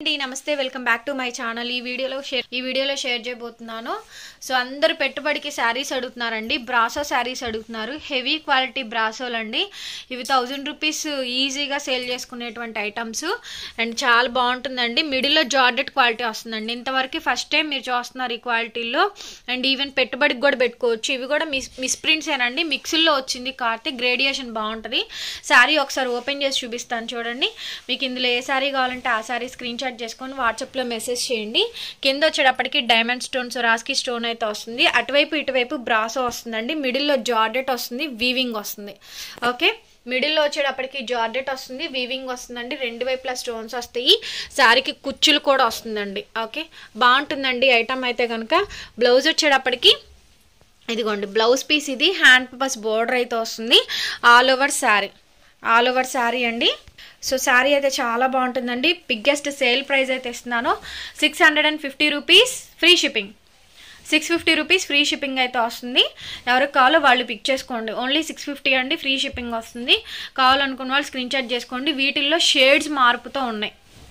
అండి నమస్తే welcome back to my channel ఈ వీడియోలో షేర్ ఈ వీడియోలో షేర్ చేయబోతున్నాను సో అందరూ పెట్టుబడికి శారీస్ అడుగుతున్నారండి బ్రాసో శారీస్ అడుగుతున్నారు హెవీ క్వాలిటీ బ్రాసోలు అండి ఇవి థౌజండ్ రూపీస్ ఈజీగా సేల్ చేసుకునేటువంటి ఐటమ్స్ అండ్ చాలా బాగుంటుందండి మిడిల్లో జార్డెట్ క్వాలిటీ వస్తుందండి ఇంతవరకు ఫస్ట్ టైం మీరు చూస్తున్నారు ఈ క్వాలిటీలో అండ్ ఈవెన్ పెట్టుబడికి కూడా పెట్టుకోవచ్చు ఇవి కూడా మిస్ మిస్ప్రింట్స్ ఏనండి మిక్స్లో వచ్చింది కార్తీక్ గ్రేడియేషన్ బాగుంటుంది శారీ ఒకసారి ఓపెన్ చేసి చూపిస్తాను చూడండి మీకు ఇందులో ఏ శారీ కావాలంటే ఆ శారీ స్క్రీన్ షాట్ చేసుకొని వాట్సాప్లో మెసేజ్ చేయండి కింద వచ్చేటప్పటికి డైమండ్ స్టోన్స్ రాస్కి స్టోన్ అయితే వస్తుంది అటువైపు ఇటువైపు బ్రాసో వస్తుందండి మిడిల్లో జార్డెట్ వస్తుంది వీవింగ్ వస్తుంది ఓకే మిడిల్లో వచ్చేటప్పటికి జార్డెట్ వస్తుంది వీవింగ్ వస్తుందండి రెండు వైపులా స్టోన్స్ వస్తాయి శారీకి కుచ్చులు కూడా వస్తుందండి ఓకే బాగుంటుందండి ఐటమ్ అయితే కనుక బ్లౌజ్ వచ్చేటప్పటికి ఇదిగోండి బ్లౌజ్ పీస్ ఇది హ్యాండ్ పర్పస్ బోర్డర్ అయితే వస్తుంది all over sari all over sari అండి సో శారీ అయితే చాలా బాగుంటుందండి బిగ్గెస్ట్ సేల్ ప్రైస్ అయితే ఇస్తున్నాను six hundred and fifty rupees free shipping six fifty rupees free shipping అయితే వస్తుంది ఎవరికి కావాలో వాళ్ళు పిక్ చేసుకోండి ఓన్లీ సిక్స్ ఫిఫ్టీ అండి ఫ్రీ షిప్పింగ్ వస్తుంది కావాలనుకున్న వాళ్ళు స్క్రీన్ షాట్ చేసుకోండి వీటిల్లో షేడ్స్ మార్పుతో ఉన్నాయి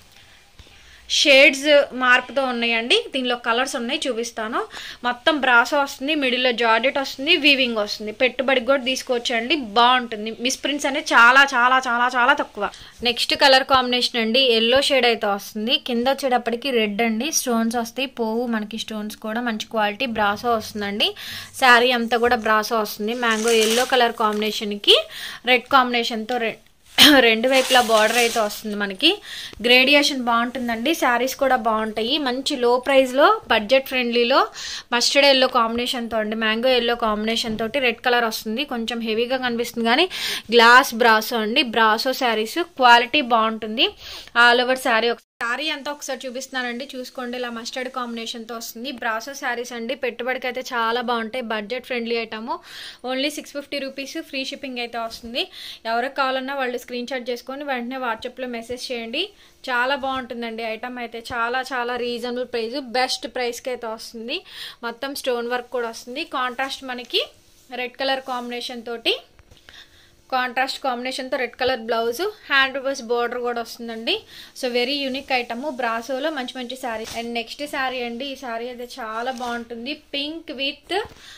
షేడ్స్ మార్పుతో ఉన్నాయండి దీనిలో కలర్స్ ఉన్నాయి చూపిస్తాను మొత్తం బ్రాసో వస్తుంది మిడిల్లో జార్డెట్ వస్తుంది వీవింగ్ వస్తుంది పెట్టుబడికి కూడా తీసుకోవచ్చండి బాగుంటుంది మిస్ ప్రింట్స్ అనేది చాలా చాలా చాలా చాలా తక్కువ నెక్స్ట్ కలర్ కాంబినేషన్ అండి ఎల్లో షేడ్ అయితే వస్తుంది కింద వచ్చేటప్పటికి రెడ్ అండి స్టోన్స్ వస్తాయి పోవు మనకి స్టోన్స్ కూడా మంచి క్వాలిటీ బ్రాసో వస్తుందండి శారీ అంతా కూడా బ్రాసో వస్తుంది మ్యాంగో ఎల్లో కలర్ కాంబినేషన్కి రెడ్ కాంబినేషన్తో రెడ్ రెండు వైపులా బార్డర్ అయితే వస్తుంది మనకి గ్రేడియేషన్ బాగుంటుందండి శారీస్ కూడా బాగుంటాయి మంచి లో ప్రైస్లో బడ్జెట్ ఫ్రెండ్లీలో మస్టర్డ్ ఎల్లో కాంబినేషన్తో అండి మ్యాంగో ఎల్లో కాంబినేషన్ తోటి రెడ్ కలర్ వస్తుంది కొంచెం హెవీగా కనిపిస్తుంది కానీ గ్లాస్ బ్రాసో అండి బ్రాసో శారీస్ క్వాలిటీ బాగుంటుంది ఆల్ ఓవర్ శారీ శారీ అంతా ఒకసారి చూపిస్తున్నానండి చూసుకోండి ఇలా మస్టర్డ్ కాంబినేషన్తో వస్తుంది బ్రాసో శారీస్ అండి పెట్టుబడికి అయితే చాలా బాగుంటాయి budget friendly item only six fifty rupees free shipping అయితే వస్తుంది ఎవరికి కావాలన్నా వాళ్ళు స్క్రీన్ షాట్ చేసుకొని వెంటనే వాట్సాప్లో మెసేజ్ చేయండి చాలా బాగుంటుందండి ఐటమ్ అయితే చాలా చాలా రీజనబుల్ ప్రైస్ బెస్ట్ ప్రైస్కి అయితే వస్తుంది మొత్తం స్టోన్ వర్క్ కూడా వస్తుంది కాంట్రాస్ట్ మనకి రెడ్ కలర్ కాంబినేషన్ తోటి కాంట్రాస్ట్ కాంబినేషన్తో red colour blouse hand reverse border కూడా వస్తుందండి సో వెరీ యూనిక్ ఐటమ్ బ్రాసోలో మంచి మంచి శారీ అండ్ నెక్స్ట్ శారీ అండి ఈ శారీ అయితే చాలా బాగుంటుంది pink with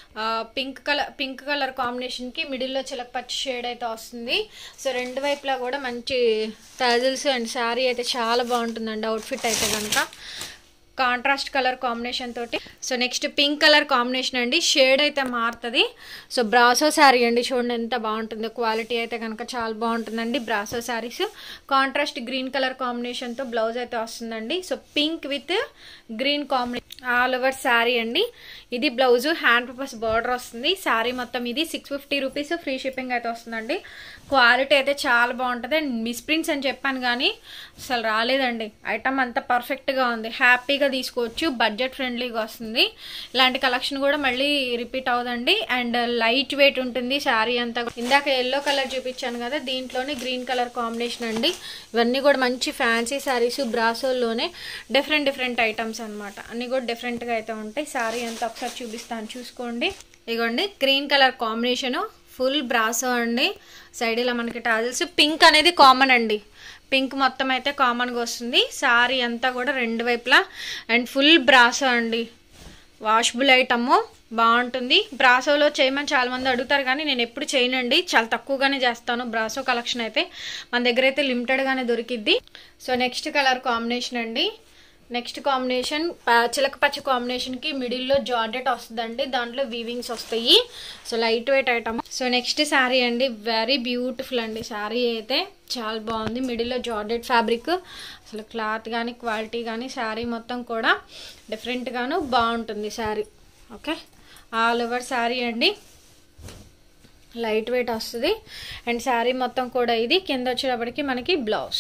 pink colour pink colour కాంబినేషన్కి మిడిల్లో చిలక పచ్చి షేడ్ అయితే వస్తుంది సో రెండు వైపులా కూడా మంచి టాజిల్స్ అండ్ శారీ అయితే చాలా బాగుంటుందండి అవుట్ఫిట్ అయితే కనుక కాంట్రాస్ట్ కలర్ కాంబినేషన్ తోటి so next pink colour combination అండి షేడ్ అయితే మారుతుంది సో బ్రాసో శారీ అండి చూడండి ఎంత బాగుంటుందో క్వాలిటీ అయితే కనుక చాలా బాగుంటుందండి brasso saris contrast green colour కాంబినేషన్తో బ్లౌజ్ అయితే వస్తుందండి so pink with green combination all over sari అండి ఇది బ్లౌజ్ హ్యాండ్ పర్పస్ బార్డర్ వస్తుంది శారీ మొత్తం ఇది six fifty rupees free shipping అయితే వస్తుందండి క్వాలిటీ అయితే చాలా బాగుంటుంది అండ్ మిస్ప్రింట్స్ అని చెప్పాను కానీ అసలు రాలేదండి ఐటమ్ అంతా పర్ఫెక్ట్గా ఉంది హ్యాపీగా తీసుకోవచ్చు బడ్జెట్ ఫ్రెండ్లీగా వస్తుంది ఇలాంటి కలెక్షన్ కూడా మళ్ళీ రిపీట్ అవుదండి అండ్ లైట్ వెయిట్ ఉంటుంది శారీ అంతా ఇందాక ఎల్లో కలర్ చూపించాను కదా దీంట్లోనే గ్రీన్ కలర్ కాంబినేషన్ అండి ఇవన్నీ కూడా మంచి ఫ్యాన్సీ శారీస్ బ్రాసోల్లోనే డిఫరెంట్ డిఫరెంట్ ఐటమ్స్ అనమాట అన్నీ కూడా డిఫరెంట్గా అయితే ఉంటాయి శారీ అంతా ఒకసారి చూపిస్తాను చూసుకోండి ఇగోండి green colour combination full brasso అండి సైడ్ ఇలా మనకి టాజిల్స్ పింక్ అనేది కామన్ అండి పింక్ మొత్తం అయితే కామన్గా వస్తుంది సారీ అంతా కూడా రెండు వైపులా అండ్ ఫుల్ బ్రాసో అండి వాషబుల్ ఐటమ్ బాగుంటుంది బ్రాసోలో చేయమని చాలామంది అడుగుతారు కానీ నేను ఎప్పుడు చేయనండి చాలా తక్కువగానే చేస్తాను బ్రాసో కలెక్షన్ అయితే మన దగ్గర అయితే లిమిటెడ్గానే దొరికిద్ది సో నెక్స్ట్ కలర్ కాంబినేషన్ అండి నెక్స్ట్ కాంబినేషన్ చిలక పచ్చ కాంబినేషన్కి మిడిల్లో జార్డెట్ వస్తుందండి దాంట్లో వీవింగ్స్ వస్తాయి so light weight item so next sari అండి వెరీ బ్యూటిఫుల్ అండి శారీ అయితే చాలా బాగుంది మిడిల్లో జార్డెట్ ఫ్యాబ్రిక్ అసలు క్లాత్ కానీ క్వాలిటీ కానీ శారీ మొత్తం కూడా డిఫరెంట్గాను బాగుంటుంది sari okay all over sari అండి లైట్ వెయిట్ వస్తుంది అండ్ శారీ మొత్తం కూడా ఇది కింద వచ్చేటప్పటికి మనకి బ్లౌజ్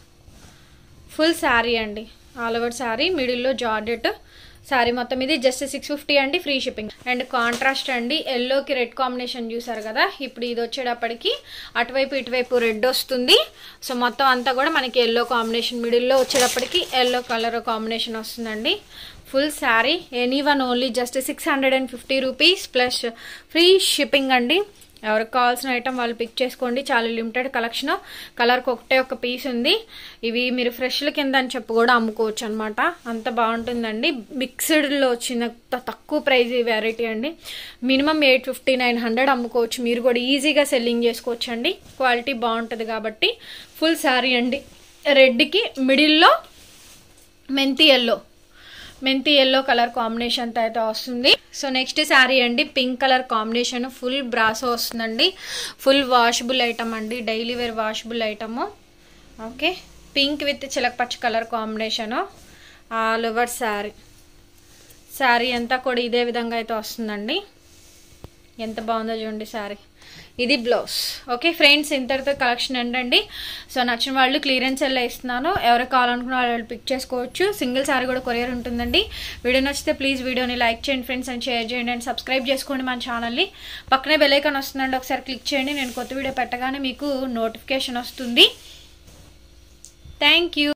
ఫుల్ శారీ అండి ఆల్ ఓవర్ శారీ మిడిల్లో జార్డెట్ శారీ మొత్తం ఇది జస్ట్ సిక్స్ ఫిఫ్టీ అండి ఫ్రీ షిప్పింగ్ అండ్ కాంట్రాస్ట్ అండి ఎల్లోకి రెడ్ కాంబినేషన్ చూసారు కదా ఇప్పుడు ఇది వచ్చేటప్పటికి అటువైపు ఇటువైపు రెడ్ వస్తుంది సో మొత్తం అంతా కూడా మనకి ఎల్లో కాంబినేషన్ మిడిల్లో వచ్చేటప్పటికి ఎల్లో కలర్ కాంబినేషన్ వస్తుందండి full sari any one only just six hundred and fifty rupees plus free shipping అండి ఎవరికి కావాల్సిన ఐటమ్ వాళ్ళు పిక్ చేసుకోండి చాలా లిమిటెడ్ కలెక్షన్ కలర్కి ఒకటే ఒక పీస్ ఉంది ఇవి మీరు ఫ్రెష్ల కింద అని చెప్పి కూడా అమ్ముకోవచ్చు అనమాట అంత బాగుంటుందండి మిక్స్డ్లో వచ్చిన త- తక్కువ ప్రైజ్ వెరైటీ అండి minimum eight fifty nine hundred అమ్ముకోవచ్చు మీరు కూడా ఈజీగా సెల్లింగ్ చేసుకోవచ్చు అండి క్వాలిటీ బాగుంటుంది కాబట్టి ఫుల్ శారీ అండి రెడ్కి మిడిల్లో మెంతి ఎల్లో మెంతి ఎల్లో కలర్ కాంబినేషన్తో అయితే వస్తుంది సో నెక్స్ట్ శారీ అండి pink colour combination full brasso వస్తుందండి ఫుల్ వాషబుల్ ఐటమ్ అండి daily wear washable item okay pink with చిలకపచ్చ colour combination all over sari sari అంతా కూడా ఇదే విధంగా అయితే వస్తుందండి ఎంత బాగుందో చూడండి శారీ ఇది బ్లౌజ్ ఓకే ఫ్రెండ్స్ ఇంతటితో కలెక్షన్ ఏంటండి సో నచ్చిన వాళ్ళు క్లియరెన్స్ ఎలా ఇస్తున్నాను ఎవరికి కావాలనుకున్న వాళ్ళు పిక్ చేసుకోవచ్చు సింగిల్ సారీ కూడా కొరియర్ ఉంటుందండి వీడియో నచ్చితే ప్లీజ్ వీడియోని లైక్ చేయండి ఫ్రెండ్స్ అండ్ షేర్ చేయండి అండ్ సబ్స్క్రైబ్ చేసుకోండి మన ఛానల్ని పక్కనే బెల్ ఐకాన్ వస్తుందండి ఒకసారి క్లిక్ చేయండి నేను కొత్త వీడియో పెట్టగానే మీకు నోటిఫికేషన్ వస్తుంది థ్యాంక్ యూ